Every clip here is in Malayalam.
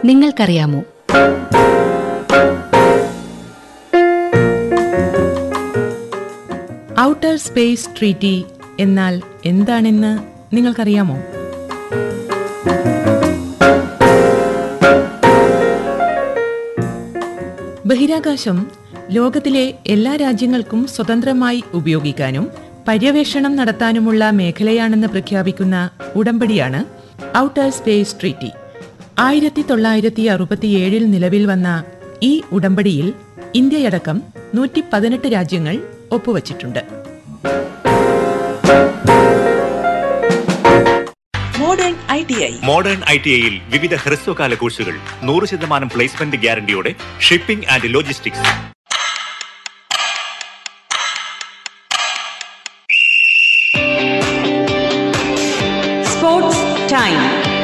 നിങ്ങൾക്കറിയാമോ ഔട്ടർ സ്പേസ് ട്രീറ്റി എന്നാൽ എന്താണെന്ന് നിങ്ങൾക്കറിയാമോ ബഹിരാകാശം ലോകത്തിലെ എല്ലാ രാജ്യങ്ങൾക്കും സ്വതന്ത്രമായി ഉപയോഗിക്കാനും പര്യവേഷണം നടത്താനുമുള്ള മേഖലയാണെന്ന് പ്രഖ്യാപിക്കുന്ന ഉടമ്പടിയാണ് ഔട്ടർ സ്പേസ് ട്രീറ്റി ആയിരത്തി തൊള്ളായിരത്തി അറുപത്തിയേഴിൽ നിലവിൽ വന്ന ഈ ഉടമ്പടിയിൽ ഇന്ത്യയടക്കം നൂറ്റി പതിനെട്ട് രാജ്യങ്ങൾ ഒപ്പുവച്ചിട്ടുണ്ട് modern I T I modern I T ഐയിൽ വിവിധ ഹ്രസ്വകാല കോഴ്സുകൾ നൂറ് ശതമാനം പ്ലേസ്മെന്റ് ഗ്യാരണ്ടിയോടെ shipping and logistics sports time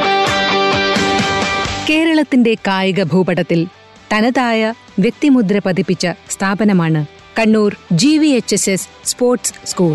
കേരളത്തിന്റെ കായിക ഭൂപടത്തിൽ തനതായ വ്യക്തിമുദ്ര പതിപ്പിച്ച സ്ഥാപനമാണ് Kannur G V H S S sports school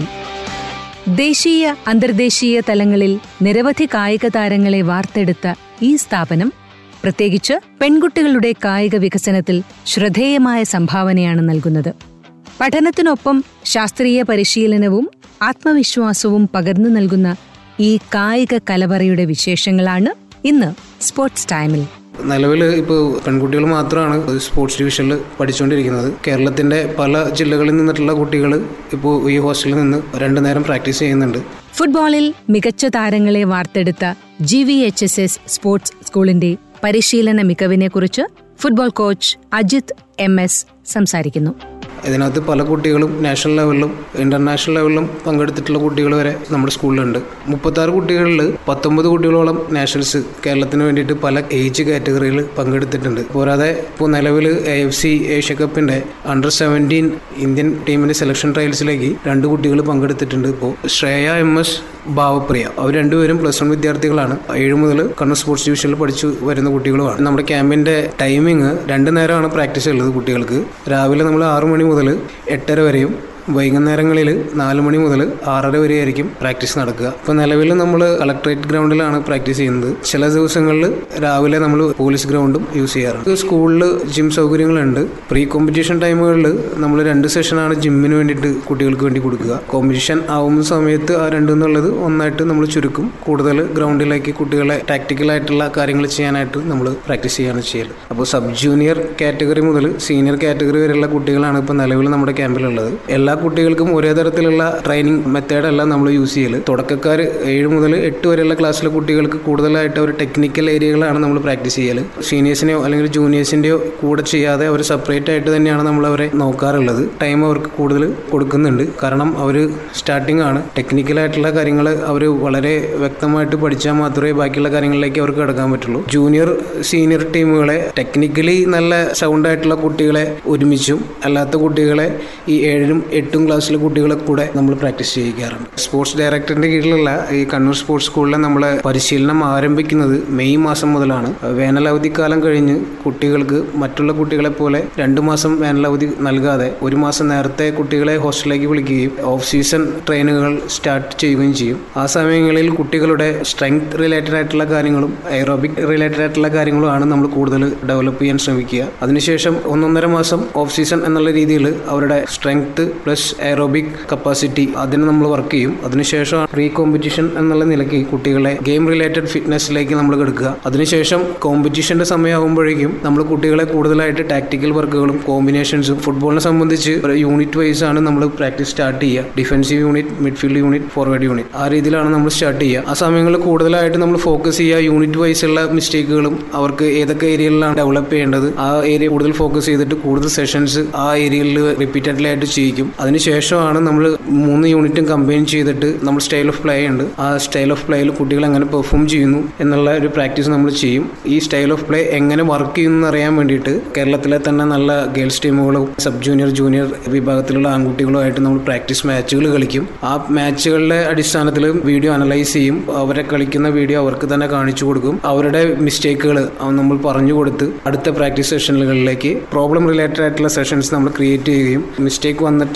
ദേശീയ അന്തർദേശീയ തലങ്ങളിൽ നിരവധി കായിക താരങ്ങളെ വാർത്തെടുത്ത ഈ സ്ഥാപനം പ്രത്യേകിച്ച് പെൺകുട്ടികളുടെ കായിക വികസനത്തിൽ ശ്രദ്ധേയമായ സംഭാവനയാണ് നൽകുന്നത് പഠനത്തിനൊപ്പം ശാസ്ത്രീയ പരിശീലനവും ആത്മവിശ്വാസവും പകർന്നു നൽകുന്ന ഈ കായിക കലവറയുടെ വിശേഷങ്ങളാണ് ഇന്ന് സ്പോർട്സ് ടൈമിൽ നിലവിൽ ഇപ്പോൾ പെൺകുട്ടികൾ മാത്രമാണ് സ്പോർട്സ് ഡിവിഷനിൽ പഠിച്ചുകൊണ്ടിരിക്കുന്നത് കേരളത്തിൻ്റെ പല ജില്ലകളിൽ നിന്നിട്ടുള്ള കുട്ടികൾ ഇപ്പോൾ ഈ ഹോസ്റ്റലിൽ നിന്ന് രണ്ടു നേരം പ്രാക്ടീസ് ചെയ്യുന്നുണ്ട് ഫുട്ബോളിൽ മികച്ച താരങ്ങളെ വാർത്തെടുത്ത G V H S S sports സ്കൂളിന്റെ പരിശീലന മികവിനെക്കുറിച്ച് football coach Ajith M S സംസാരിക്കുന്നു ഇതിനകത്ത് പല കുട്ടികളും നാഷണൽ ലെവലിലും ഇന്റർനാഷണൽ ലെവലിലും പങ്കെടുത്തിട്ടുള്ള കുട്ടികൾ വരെ നമ്മുടെ സ്കൂളിലുണ്ട് മുപ്പത്താറ് കുട്ടികളിൽ പത്തൊമ്പത് കുട്ടികളോളം നാഷണൽസ് കേരളത്തിന് വേണ്ടിയിട്ട് പല ഏജ് കാറ്റഗറിയിൽ പങ്കെടുത്തിട്ടുണ്ട് പോരാതെ ഇപ്പോൾ നിലവിൽ എ എഫ് സി ഏഷ്യ കപ്പിൻ്റെ അണ്ടർ സെവൻറ്റീൻ ഇന്ത്യൻ ടീമിൻ്റെ സെലക്ഷൻ ട്രയൽസിലേക്ക് രണ്ട് കുട്ടികൾ പങ്കെടുത്തിട്ടുണ്ട് ഇപ്പോൾ ശ്രേയ എം എസ് ഭാവപ്രിയ അവർ രണ്ടുപേരും പ്ലസ് വൺ വിദ്യാർത്ഥികളാണ് ഏഴ് മുതൽ കണ്ണൂർ സ്പോർട്സ് ഡിവിഷനിൽ പഠിച്ചു വരുന്ന കുട്ടികളുമാണ് നമ്മുടെ ക്യാമ്പിന്റെ ടൈമിങ് രണ്ട് നേരമാണ് പ്രാക്ടീസ് ഉള്ളത് കുട്ടികൾക്ക് രാവിലെ നമ്മൾ ആറു മണി മുതൽ എട്ടര വരെയും വൈകുന്നേരങ്ങളിൽ നാല് മണി മുതൽ ആറര വരെ ആയിരിക്കും പ്രാക്ടീസ് നടക്കുക ഇപ്പോൾ നിലവിൽ നമ്മൾ കളക്ടറേറ്റ് ഗ്രൗണ്ടിലാണ് പ്രാക്ടീസ് ചെയ്യുന്നത് ചില ദിവസങ്ങളിൽ രാവിലെ നമ്മൾ പോലീസ് ഗ്രൗണ്ടും യൂസ് ചെയ്യാറുണ്ട് സ്കൂളിൽ ജിം സൗകര്യങ്ങളുണ്ട് പ്രീ കോമ്പറ്റീഷൻ ടൈമുകളിൽ നമ്മൾ രണ്ട് സെഷനാണ് ജിമ്മിന് വേണ്ടിയിട്ട് കുട്ടികൾക്ക് വേണ്ടി കൊടുക്കുക കോമ്പറ്റീഷൻ ആവുന്ന സമയത്ത് ആ രണ്ട് എന്നുള്ളത് ഒന്നായിട്ട് നമ്മൾ ചുരുക്കും കൂടുതൽ ഗ്രൗണ്ടിലേക്ക് കുട്ടികളെ ടാക്ടിക്കലായിട്ടുള്ള കാര്യങ്ങൾ ചെയ്യാനായിട്ട് നമ്മൾ പ്രാക്ടീസ് ചെയ്യാണ് ചെയ്യൽ അപ്പോൾ സബ് ജൂനിയർ കാറ്റഗറി മുതൽ സീനിയർ കാറ്റഗറി വരെയുള്ള കുട്ടികളാണ് ഇപ്പോൾ നിലവിൽ നമ്മുടെ ക്യാമ്പിലുള്ളത് എല്ലാ കുട്ടികൾക്കും ഒരേ തരത്തിലുള്ള ട്രെയിനിങ് മെത്തേഡല്ല നമ്മൾ യൂസ് ചെയ്യല് തുടക്കക്കാർ ഏഴ് മുതൽ എട്ട് വരെയുള്ള ക്ലാസ്സിലെ കുട്ടികൾക്ക് കൂടുതലായിട്ട് ഒരു ടെക്നിക്കൽ ഏരിയകളാണ് നമ്മൾ പ്രാക്ടീസ് ചെയ്യൽ സീനിയേഴ്സിനെയോ അല്ലെങ്കിൽ ജൂനിയേഴ്സിൻ്റെയോ കൂടെ ചെയ്യാതെ അവർ സെപ്പറേറ്റ് ആയിട്ട് തന്നെയാണ് നമ്മൾ അവരെ നോക്കാറുള്ളത് ടൈം അവർക്ക് കൂടുതൽ കൊടുക്കുന്നുണ്ട് കാരണം അവർ സ്റ്റാർട്ടിംഗ് ആണ് ടെക്നിക്കലായിട്ടുള്ള കാര്യങ്ങൾ അവർ വളരെ വ്യക്തമായിട്ട് പഠിച്ചാൽ മാത്രമേ ബാക്കിയുള്ള കാര്യങ്ങളിലേക്ക് അവർക്ക് കിടക്കാൻ പറ്റുള്ളൂ ജൂനിയർ സീനിയർ ടീമുകളെ ടെക്നിക്കലി നല്ല സൗണ്ട് ആയിട്ടുള്ള കുട്ടികളെ ഒരുമിച്ചും അല്ലാത്ത കുട്ടികളെ ഈ ഏഴിലും എട്ടും ക്ലാസ്സിലെ കുട്ടികളെ കൂടെ നമ്മൾ പ്രാക്ടീസ് ചെയ്യിക്കാറുണ്ട് സ്പോർട്സ് ഡയറക്ടറിന്റെ കീഴിലുള്ള ഈ കണ്ണൂർ സ്പോർട്സ് സ്കൂളിൽ നമ്മൾ പരിശീലനം ആരംഭിക്കുന്നത് മെയ് മാസം മുതലാണ് വേനലവധിക്കാലം കഴിഞ്ഞ് കുട്ടികൾക്ക് മറ്റുള്ള കുട്ടികളെ പോലെ രണ്ട് മാസം വേനലവധി നൽകാതെ ഒരു മാസം നേരത്തെ കുട്ടികളെ ഹോസ്റ്റലിലേക്ക് വിളിക്കുകയും ഓഫ് സീസൺ ട്രെയിനുകൾ സ്റ്റാർട്ട് ചെയ്യുകയും ചെയ്യും ആ സമയങ്ങളിൽ കുട്ടികളുടെ സ്ട്രെങ്ത് റിലേറ്റഡ് ആയിട്ടുള്ള കാര്യങ്ങളും എയറോബിക് റിലേറ്റഡ് ആയിട്ടുള്ള കാര്യങ്ങളുമാണ് നമ്മൾ കൂടുതൽ ഡെവലപ്പ് ചെയ്യാൻ ശ്രമിക്കുക അതിനുശേഷം ഒന്നൊന്നര മാസം ഓഫ് സീസൺ എന്നുള്ള രീതിയിൽ അവരുടെ സ്ട്രെങ്ത് പ്ലസ് എയറോബിക് കപ്പാസിറ്റി അതിന് നമ്മൾ വർക്ക് ചെയ്യും അതിനുശേഷം പ്രീ കോമ്പറ്റീഷൻ എന്നുള്ള നിലയ്ക്ക് കുട്ടികളെ ഗെയിം റിലേറ്റഡ് ഫിറ്റ്നസ്സിലേക്ക് നമ്മൾ എടുക്കുക അതിനുശേഷം കോമ്പറ്റീഷന്റെ സമയമാകുമ്പോഴേക്കും നമ്മൾ കുട്ടികളെ കൂടുതലായിട്ട് ടാക്ടിക്കൽ വർക്കുകളും കോമ്പിനേഷൻസും ഫുട്ബോളിനെ സംബന്ധിച്ച് യൂണിറ്റ് വൈസ് ആണ് നമ്മൾ പ്രാക്ടീസ് സ്റ്റാർട്ട് ചെയ്യുക defensive unit midfield unit forward unit ആ രീതിയിലാണ് നമ്മൾ സ്റ്റാർട്ട് ചെയ്യുക ആ സമയങ്ങളിൽ കൂടുതലായിട്ട് നമ്മൾ ഫോക്കസ് ചെയ്യുക യൂണിറ്റ് വൈസ് ഉള്ള മിസ്റ്റേക്കുകളും അവർക്ക് ഏതൊക്കെ ഏരിയയിലാണ് ഡെവലപ്പ് ചെയ്യേണ്ടത് ആ ഏരിയ കൂടുതൽ ഫോക്കസ് ചെയ്തിട്ട് കൂടുതൽ സെഷൻസ് ആ ഏരിയയിൽ റിപ്പീറ്റഡ്ലി ആയിട്ട് ചെയ്യിക്കും അതിനുശേഷമാണ് നമ്മൾ മൂന്ന് യൂണിറ്റും കമ്പൈൻ ചെയ്തിട്ട് നമ്മൾ സ്റ്റൈൽ ഓഫ് പ്ലേ ഉണ്ട് ആ സ്റ്റൈൽ ഓഫ് പ്ലേയിൽ കുട്ടികൾ എങ്ങനെ പെർഫോം ചെയ്യുന്നു എന്നുള്ള ഒരു പ്രാക്ടീസ് നമ്മൾ ചെയ്യും ഈ സ്റ്റൈൽ ഓഫ് പ്ലേ എങ്ങനെ വർക്ക് ചെയ്യുന്നു എന്ന് അറിയാൻ വേണ്ടിയിട്ട് കേരളത്തിലെ തന്നെ നല്ല ഗേൾസ് ടീമുകളും സബ് ജൂനിയർ ജൂനിയർ വിഭാഗത്തിലുള്ള ആൺകുട്ടികളുമായിട്ട് നമ്മൾ പ്രാക്ടീസ് മാച്ചുകൾ കളിക്കും ആ മാച്ചുകളുടെ അടിസ്ഥാനത്തിൽ വീഡിയോ അനലൈസ് ചെയ്യും അവരെ കളിക്കുന്ന വീഡിയോ അവർക്ക് തന്നെ കാണിച്ചു കൊടുക്കും അവരുടെ മിസ്റ്റേക്കുകൾ നമ്മൾ പറഞ്ഞു കൊടുത്ത് അടുത്ത പ്രാക്ടീസ് സെഷനുകളിലേക്ക് പ്രോബ്ലം റിലേറ്റഡ് ആയിട്ടുള്ള സെഷൻസ് നമ്മൾ ക്രിയേറ്റ് ചെയ്യുകയും മിസ്റ്റേക്ക് വന്നിട്ട്